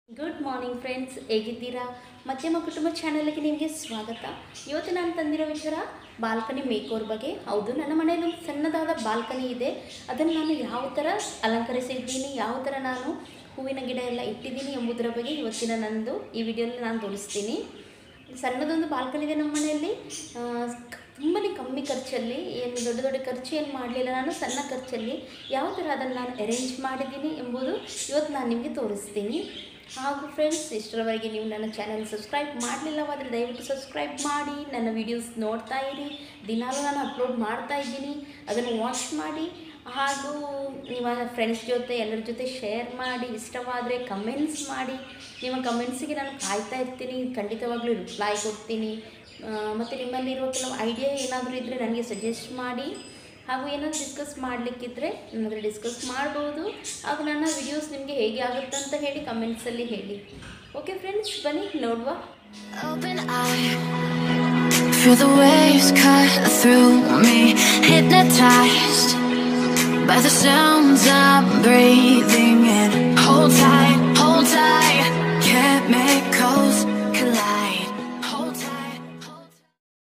Good morning friends ಹೇಗಿದ್ದೀರಾ ಮಧ್ಯಮ ಕುಟುಂಬ ಚಾನಲ್ಗೆ ನಿಮಗೆ ಸ್ವಾಗತ ಇವತ್ತು ನಾನು ತಂದಿರೋ ವಿಚಾರ ಬಾಲ್ಕನಿ ಮೇಕೋರ್ ಬಗ್ಗೆ ಹೌದು ನನ್ನ ಮನೆಯಲ್ಲಿ ಒಂದು ಸಣ್ಣದಾದ ಬಾಲ್ಕನಿ ಇದೆ ಅದನ್ನು ನಾನು ಯಾವ ಥರ ಅಲಂಕರಿಸಿದ್ದೀನಿ ಯಾವ ಥರ ನಾನು ಹೂವಿನ ಗಿಡ ಎಲ್ಲ ಇಟ್ಟಿದ್ದೀನಿ ಎಂಬುದರ ಬಗ್ಗೆ ಇವತ್ತಿನ ನಂದು ಈ ವಿಡಿಯೋಲಿ ನಾನು ತೋರಿಸ್ತೀನಿ ಸಣ್ಣದೊಂದು ಬಾಲ್ಕನಿ ಇದೆ ನಮ್ಮ ಮನೆಯಲ್ಲಿ ತುಂಬಾ ಕಮ್ಮಿ ಖರ್ಚಲ್ಲಿ ಏನು ದೊಡ್ಡ ದೊಡ್ಡ ಖರ್ಚು ಏನು ಮಾಡಲಿಲ್ಲ ನಾನು ಸಣ್ಣ ಖರ್ಚಲ್ಲಿ ಯಾವ ಥರ ಅದನ್ನು ನಾನು ಅರೇಂಜ್ ಮಾಡಿದ್ದೀನಿ ಎಂಬುದು ಇವತ್ತು ನಾನು ನಿಮಗೆ ತೋರಿಸ್ತೀನಿ ಹಾಗೂ ಫ್ರೆಂಡ್ಸ್ ಇಷ್ಟರವರೆಗೆ ನೀವು ನನ್ನ ಚಾನಲ್ ಸಬ್ಸ್ಕ್ರೈಬ್ ಮಾಡಲಿಲ್ಲವಾದರೆ ದಯವಿಟ್ಟು ಸಬ್ಸ್ಕ್ರೈಬ್ ಮಾಡಿ ನನ್ನ ವೀಡಿಯೋಸ್ ನೋಡ್ತಾ ಇರಿ ದಿನಾಲೂ ನಾನು ಅಪ್ಲೋಡ್ ಮಾಡ್ತಾ ಇದ್ದೀನಿ ಅದನ್ನು ವಾಚ್ ಮಾಡಿ ಹಾಗೂ ನಿಮ್ಮ ಫ್ರೆಂಡ್ಸ್ ಜೊತೆ ಎಲ್ಲರ ಜೊತೆ ಶೇರ್ ಮಾಡಿ ಇಷ್ಟವಾದರೆ ಕಮೆಂಟ್ಸ್ ಮಾಡಿ ನಿಮ್ಮ ಕಮೆಂಟ್ಸಿಗೆ ನಾನು ಕಾಯ್ತಾ ಇರ್ತೀನಿ ಖಂಡಿತವಾಗ್ಲೂ ರಿಪ್ಲೈ ಕೊಡ್ತೀನಿ ಮತ್ತು ನಿಮ್ಮಲ್ಲಿರುವ ಕೆಲವು ಐಡಿಯಾ ಏನಾದರೂ ಇದ್ದರೆ ನನಗೆ ಸಜೆಸ್ಟ್ ಮಾಡಿ ಹಾಗೂ ಏನಾದರೂ ಡಿಸ್ಕಸ್ ಮಾಡಲಿಕ್ಕಿದ್ರೆ ನನ್ನ ಹತ್ರ ಡಿಸ್ಕಸ್ ಮಾಡ್ಬೋದು ಹಾಗೂ ನನ್ನ ವಿಡಿಯೋಸ್ ನಿಮಗೆ ಹೇಗೆ ಆಗುತ್ತೆ ಅಂತ ಹೇಳಿ ಕಮೆಂಟ್ಸಲ್ಲಿ ಹೇಳಿ ಓಕೆ ಫ್ರೆಂಡ್ಸ್ ಬನ್ನಿ ನೋಡುವ Open eye, feel the waves cut through me, hypnotized by the sounds I'm breathing in. Hold tight, hold tight, chemicals collide. Hold tight, hold tight.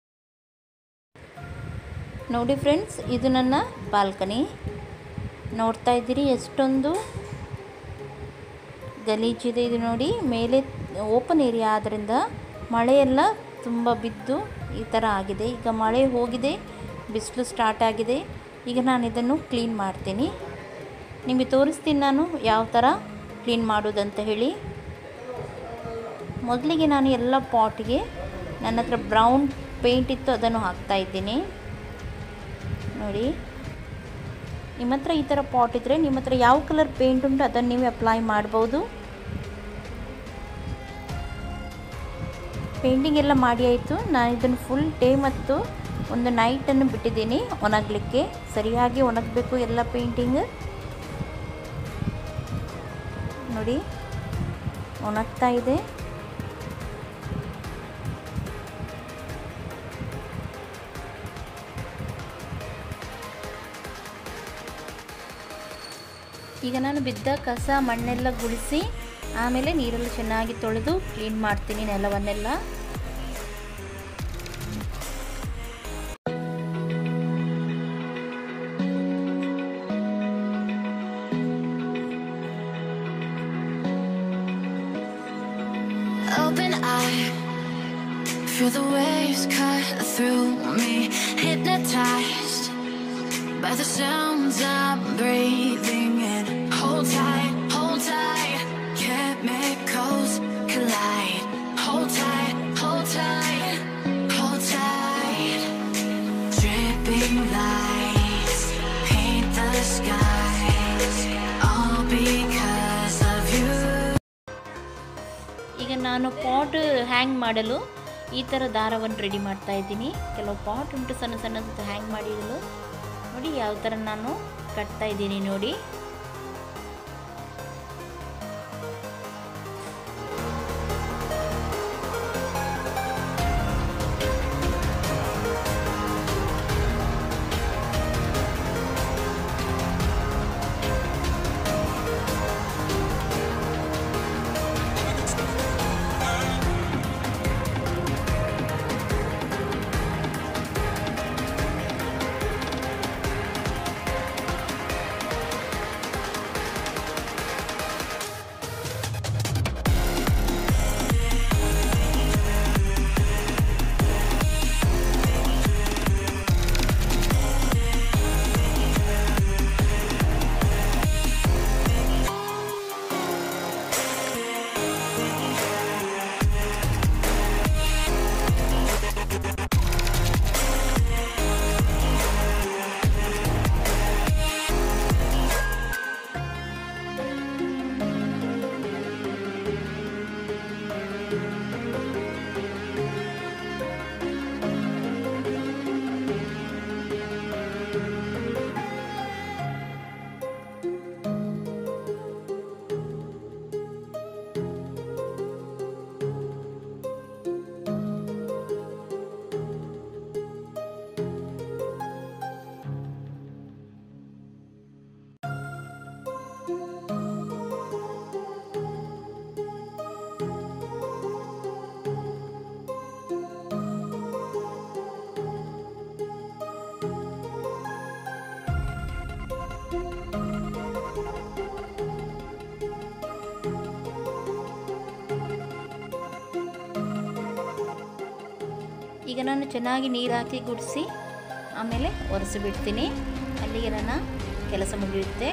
ನೋಡಿ ಫ್ರೆಂಡ್ಸ್ ಇದು ನನ್ನ ಬಾಲ್ಕನಿ ನೋಡ್ತಾ ಇದ್ದೀರಿ ಎಷ್ಟೊಂದು ಗಲೀಜಿದೆ ಇದು ನೋಡಿ ಮೇಲೆ ಓಪನ್ ಏರಿಯಾ ಆದ್ದರಿಂದ ಮಳೆಯೆಲ್ಲ ತುಂಬ ಬಿದ್ದು ಈ ಥರ ಆಗಿದೆ ಈಗ ಮಳೆ ಹೋಗಿದೆ ಬಿಸಿಲು ಸ್ಟಾರ್ಟ್ ಆಗಿದೆ ಈಗ ನಾನು ಇದನ್ನು ಕ್ಲೀನ್ ಮಾಡ್ತೀನಿ ನಿಮಗೆ ತೋರಿಸ್ತೀನಿ ನಾನು ಯಾವ ಥರ ಕ್ಲೀನ್ ಮಾಡೋದಂತ ಹೇಳಿ ಮೊದಲಿಗೆ ನಾನು ಎಲ್ಲ ಪಾಟಿಗೆ ನನ್ನ ಹತ್ರ ಬ್ರೌನ್ ಪೇಂಟ್ ಇತ್ತು ಅದನ್ನು ಹಾಕ್ತಾ ಇದ್ದೀನಿ ನೋಡಿ ನಿಮ್ಮ ಹತ್ರ ಈ ಥರ ಪಾಟ್ ಇದ್ದರೆ ನಿಮ್ಮ ಹತ್ರ ಯಾವ ಕಲರ್ ಪೇಂಟ್ ಉಂಟು ಅದನ್ನು ನೀವು ಅಪ್ಲೈ ಮಾಡ್ಬೋದು ಪೇಂಟಿಂಗ್ ಎಲ್ಲ ಮಾಡಿ ಆಯಿತು ನಾನು ಇದನ್ನು ಫುಲ್ ಡೇ ಮತ್ತು ಒಂದು ನೈಟನ್ನು ಬಿಟ್ಟಿದ್ದೀನಿ ಒಣಗಲಿಕ್ಕೆ ಸರಿಯಾಗಿ ಒಣಗಬೇಕು ಎಲ್ಲ ಪೇಂಟಿಂಗ್ ನೋಡಿ ಒಣಗ್ತಾ ಇದೆ ಈಗ ನಾನು ಬಿದ್ದ ಕಸ ಮಣ್ಣೆಲ್ಲ ಗುಡಿಸಿ ಆಮೇಲೆ ನೀರೆಲ್ಲ ಚೆನ್ನಾಗಿ ತೊಳೆದು ಕ್ಲೀನ್ ಮಾಡ್ತೀನಿ ನೆಲವನ್ನೆಲ್ಲ Open eye, feel the waves cut through me, hypnotized by the sounds I'm breathing in. Hold tight, hold tight, chemicals collide. Hold tight, hold tight, hold tight. Dripping lights paint the skies, all because of you. ಈಗ ನಾನು pot ಹ್ಯಾಂಗ್ ಮಾಡಲು ಈ ಥರ ದಾರವನ್ನು ready ಮಾಡ್ತಾ ಇದ್ದೀನಿ ಕೆಲವು pot ಉಂಟು ಸಣ್ಣ ಸಣ್ಣದು ಹ್ಯಾಂಗ್ ಮಾಡಿಡಲು ನೋಡಿ ಯಾವ ಥರ ನಾನು ಕಟ್ತಾ ಇದ್ದೀನಿ ನೋಡಿ ಈಗ ನಾನು ಚೆನ್ನಾಗಿ ನೀರು ಹಾಕಿ ಗುಡಿಸಿ ಆಮೇಲೆ ಒರೆಸಿಬಿಡ್ತೀನಿ ಅಲ್ಲಿಗೆ ನನ್ನ ಕೆಲಸ ಮುಗಿಯುತ್ತೆ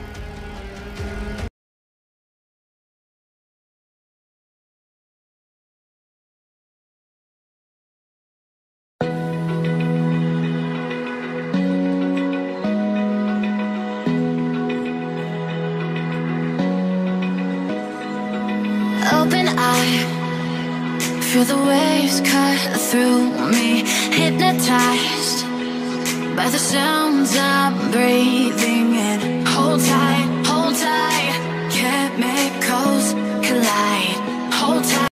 Open eye, feel the waves cut through me. Hypnotized by the sounds I'm breathing in. Hold tight, hold tight. Chemicals collide. Hold tight.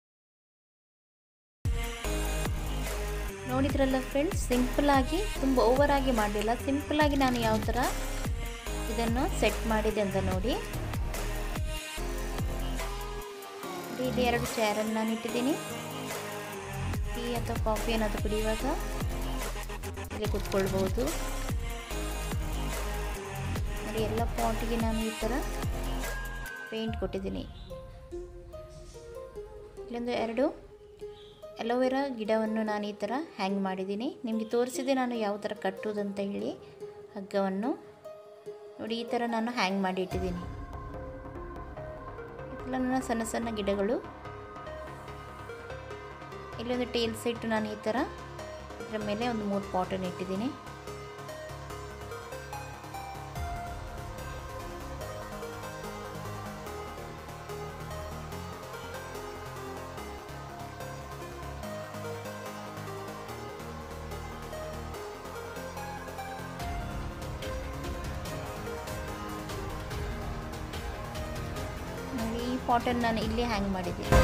ನೋಡಿದ್ರಲ್ಲ ಫ್ರೆಂಡ್ಸ್ ಸಿಂಪಲ್ಲಾಗಿ ತುಂಬ ಓವರಾಗಿ ಮಾಡಲಿಲ್ಲ ಸಿಂಪಲ್ಲಾಗಿ ನಾನು ಯಾವ ಥರ ಇದನ್ನು ಸೆಟ್ ಮಾಡಿದೆ ಅಂತ ನೋಡಿ ನೋಡಿ, ಇಲ್ಲಿ ಎರಡು ಚೇರನ್ನು ನಾನು ಇಟ್ಟಿದ್ದೀನಿ ಟೀ ಅಥವಾ ಕಾಫಿ ಏನಾದರೂ ಕುಡಿಯುವಾಗ ಇಲ್ಲಿ ಕೂತ್ಕೊಳ್ಬೋದು ನೋಡಿ ಎಲ್ಲ ಪಾಟಿಗೆ ನಾನು ಈ ಥರ ಪೇಂಟ್ ಕೊಟ್ಟಿದ್ದೀನಿ ಇಲ್ಲೊಂದು ಎರಡು ಅಲೋವೆರಾ ಗಿಡವನ್ನು ನಾನು ಈ ಥರ ಹ್ಯಾಂಗ್ ಮಾಡಿದ್ದೀನಿ ನಿಮಗೆ ತೋರಿಸಿದೆ ನಾನು ಯಾವ ಥರ ಕಟ್ಟುವುದಂತ ಹೇಳಿ ಹಗ್ಗವನ್ನು ನೋಡಿ ಈ ಥರ ನಾನು ಹ್ಯಾಂಗ್ ಮಾಡಿ ಇಟ್ಟಿದ್ದೀನಿ ಇದೆಲ್ಲ ನನ್ನ ಸಣ್ಣ ಸಣ್ಣ ಗಿಡಗಳು ಇಲ್ಲೊಂದು ಟೇಲ್ ಸೆಟ್ ನಾನು ಈ ಥರ ಇದರ ಮೇಲೆ ಒಂದು ಮೂರು ಪಾಟನ್ನು ಇಟ್ಟಿದ್ದೀನಿ ನೋಡಿ ಈ ಪಾಟನ್ನು ನಾನು ಇಲ್ಲಿ ಹ್ಯಾಂಗ್ ಮಾಡಿದ್ದೀನಿ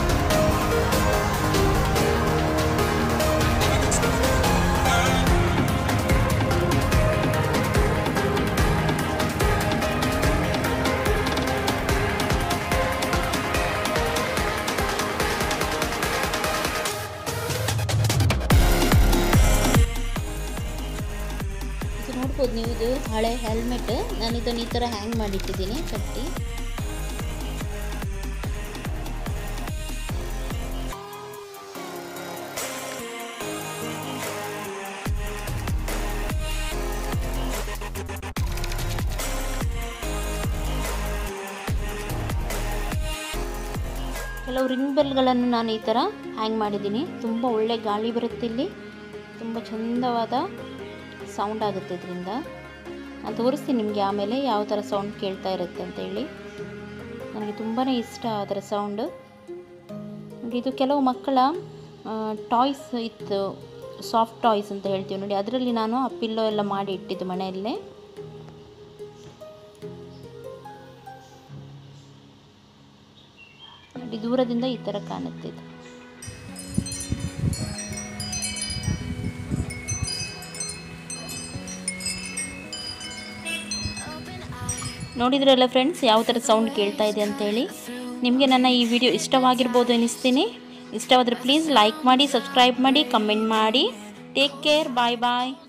ಇದು ನೋಡ್ಬೋದು ನೀವು ಇದು ಹಳೆ ಹೆಲ್ಮೆಟ್ ನಾನು ಇದನ್ನು ಈ ಥರ ಹ್ಯಾಂಗ್ ಮಾಡಿಟ್ಟಿದ್ದೀನಿ ಕಟ್ಟಿ ಕೆಲವು ರಿಂಗ್ ಬೆಲ್ಗಳನ್ನು ನಾನು ಈ ಥರ ಹ್ಯಾಂಗ್ ಮಾಡಿದ್ದೀನಿ ತುಂಬ ಒಳ್ಳೆ ಗಾಳಿ ಬರುತ್ತೆ ಇಲ್ಲಿ ತುಂಬ ಚಂದವಾದ ಸೌಂಡ್ ಆಗುತ್ತೆ ಇದರಿಂದ ನಾನು ತೋರಿಸ್ತೀನಿ ನಿಮಗೆ ಆಮೇಲೆ ಯಾವ ಥರ ಸೌಂಡ್ ಕೇಳ್ತಾ ಇರುತ್ತೆ ಅಂತ ಹೇಳಿ ನನಗೆ ತುಂಬಾ ಇಷ್ಟ ಅದರ ಸೌಂಡು ನೋಡಿ ಇದು ಕೆಲವು ಮಕ್ಕಳ ಟಾಯ್ಸ್ ಇತ್ತು ಸಾಫ್ಟ್ ಟಾಯ್ಸ್ ಅಂತ ಹೇಳ್ತೀವಿ ನೋಡಿ ಅದರಲ್ಲಿ ನಾನು ಆ ಪಿಲ್ಲೋ ಎಲ್ಲ ಮಾಡಿ ಇಟ್ಟಿದ್ದು ಮನೆಯಲ್ಲೇ ನೋಡಿ ದೂರದಿಂದ ಈ ಥರ ಕಾಣುತ್ತೆ ಇದು ನೋಡಿದ್ರಲ್ಲ ಫ್ರೆಂಡ್ಸ್ ಯಾವ ಥರ ಸೌಂಡ್ ಕೇಳ್ತಾ ಇದೆ ಅಂತೇಳಿ ನಿಮಗೆ ನನ್ನ ಈ ವಿಡಿಯೋ ಇಷ್ಟವಾಗಿರ್ಬೋದು ಅನ್ನಿಸ್ತೀನಿ ಇಷ್ಟವಾದರೆ ಪ್ಲೀಸ್ ಲೈಕ್ ಮಾಡಿ ಸಬ್ಸ್ಕ್ರೈಬ್ ಮಾಡಿ ಕಮೆಂಟ್ ಮಾಡಿ ಟೇಕ್ ಕೇರ್ ಬಾಯ್ ಬಾಯ್